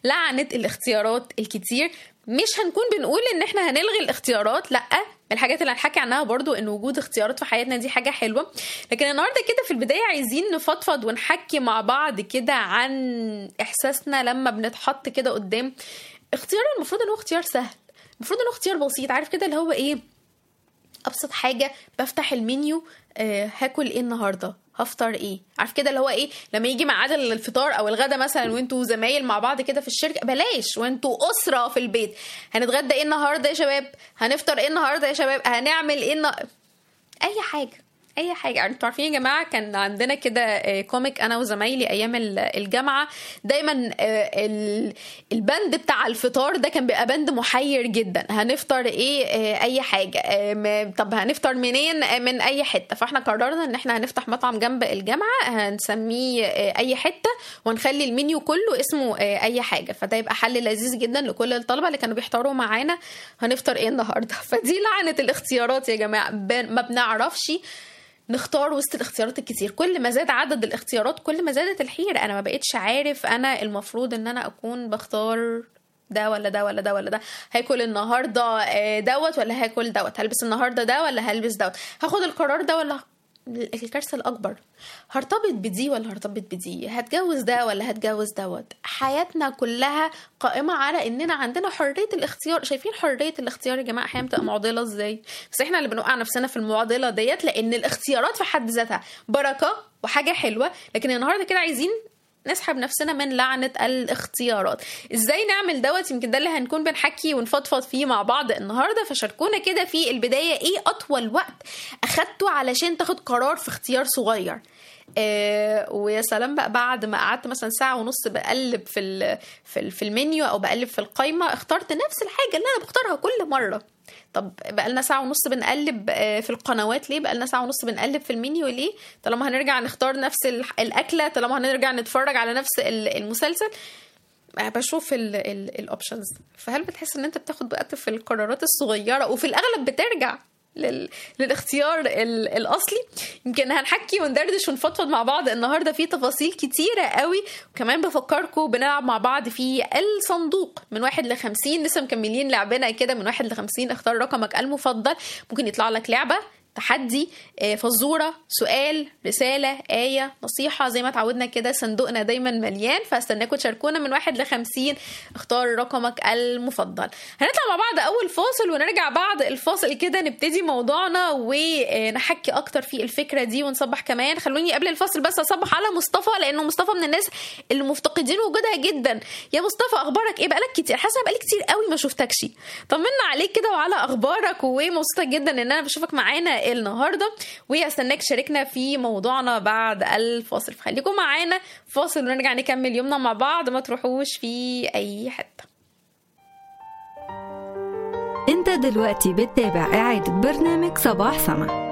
لعنه الاختيارات الكتير مش هنكون بنقول ان احنا هنلغي الاختيارات لا الحاجات اللي هنحكي عنها برضو ان وجود اختيارات في حياتنا دي حاجه حلوه لكن النهارده كده في البدايه عايزين نفضفض ونحكي مع بعض كده عن احساسنا لما بنتحط كده قدام اختيار المفروض ان هو اختيار سهل المفروض ان هو اختيار بسيط عارف كده اللي هو ايه ابسط حاجه بفتح المنيو آه هاكل ايه النهارده هفطر ايه عارف كده اللي هو ايه لما يجي ميعاد الفطار او الغدا مثلا وانتوا زمايل مع بعض كده في الشركه بلاش وانتوا اسره في البيت هنتغدى ايه النهارده يا شباب هنفطر ايه النهارده يا شباب هنعمل ايه النا... اي حاجه اي حاجه يعني انتوا عارفين يا جماعه كان عندنا كده كوميك انا وزمايلي ايام الجامعه دايما البند بتاع الفطار ده كان بيبقى بند محير جدا هنفطر ايه اي حاجه طب هنفطر منين من اي حته فاحنا قررنا ان احنا هنفتح مطعم جنب الجامعه هنسميه اي حته ونخلي المنيو كله اسمه اي حاجه فده يبقى حل لذيذ جدا لكل الطلبه اللي كانوا بيحتاروا معانا هنفطر ايه النهارده فدي لعنه الاختيارات يا جماعه ما بنعرفش نختار وسط الاختيارات الكتير كل ما زاد عدد الاختيارات كل ما زادت الحيرة انا ما بقتش عارف انا المفروض ان انا اكون بختار ده ولا ده ولا ده ولا ده هاكل النهارده دوت ولا هاكل دوت هلبس النهارده ده ولا هلبس دوت هاخد القرار ده ولا الكارثه الاكبر هرتبط بدي ولا هرتبط بدي هتجوز ده ولا هتجوز دوت حياتنا كلها قائمه على اننا عندنا حريه الاختيار شايفين حريه الاختيار يا جماعه احيانا بتبقى معضله ازاي بس احنا اللي بنوقع نفسنا في المعضله ديت لان الاختيارات في حد ذاتها بركه وحاجه حلوه لكن النهارده كده عايزين نسحب نفسنا من لعنة الاختيارات ازاي نعمل دوت يمكن ده اللي هنكون بنحكي ونفضفض فيه مع بعض النهاردة فشاركونا كده في البداية ايه اطول وقت اخدته علشان تاخد قرار في اختيار صغير آه ويا سلام بقى بعد ما قعدت مثلا ساعه ونص بقلب في في, في المنيو او بقلب في القايمه اخترت نفس الحاجه اللي انا بختارها كل مره طب بقى لنا ساعه ونص بنقلب في القنوات ليه بقى لنا ساعه ونص بنقلب في المنيو ليه طالما هنرجع نختار نفس الاكله طالما هنرجع نتفرج على نفس المسلسل بشوف الاوبشنز فهل بتحس ان انت بتاخد وقت في القرارات الصغيره وفي الاغلب بترجع لل... للاختيار ال... الاصلي يمكن هنحكي وندردش ونفضفض مع بعض النهارده في تفاصيل كتيره قوي وكمان بفكركم بنلعب مع بعض في الصندوق من واحد لخمسين لسه مكملين لعبنا كده من واحد لخمسين اختار رقمك المفضل ممكن يطلع لك لعبه تحدي فزورة سؤال رسالة آية نصيحة زي ما تعودنا كده صندوقنا دايما مليان فاستناكم تشاركونا من واحد لخمسين اختار رقمك المفضل هنطلع مع بعض أول فاصل ونرجع بعد الفاصل كده نبتدي موضوعنا ونحكي أكتر في الفكرة دي ونصبح كمان خلوني قبل الفاصل بس أصبح على مصطفى لأنه مصطفى من الناس اللي مفتقدين وجودها جدا يا مصطفى أخبارك إيه بقالك كتير حاسة بقالي كتير قوي ما شفتكش طمنا عليك كده وعلى أخبارك ومبسوطة جدا إن أنا بشوفك معانا النهارده وهستناك تشاركنا في موضوعنا بعد الفاصل فخليكم معانا فاصل ونرجع نكمل يومنا مع بعض ما تروحوش في اي حته انت دلوقتي بتتابع اعادة برنامج صباح سما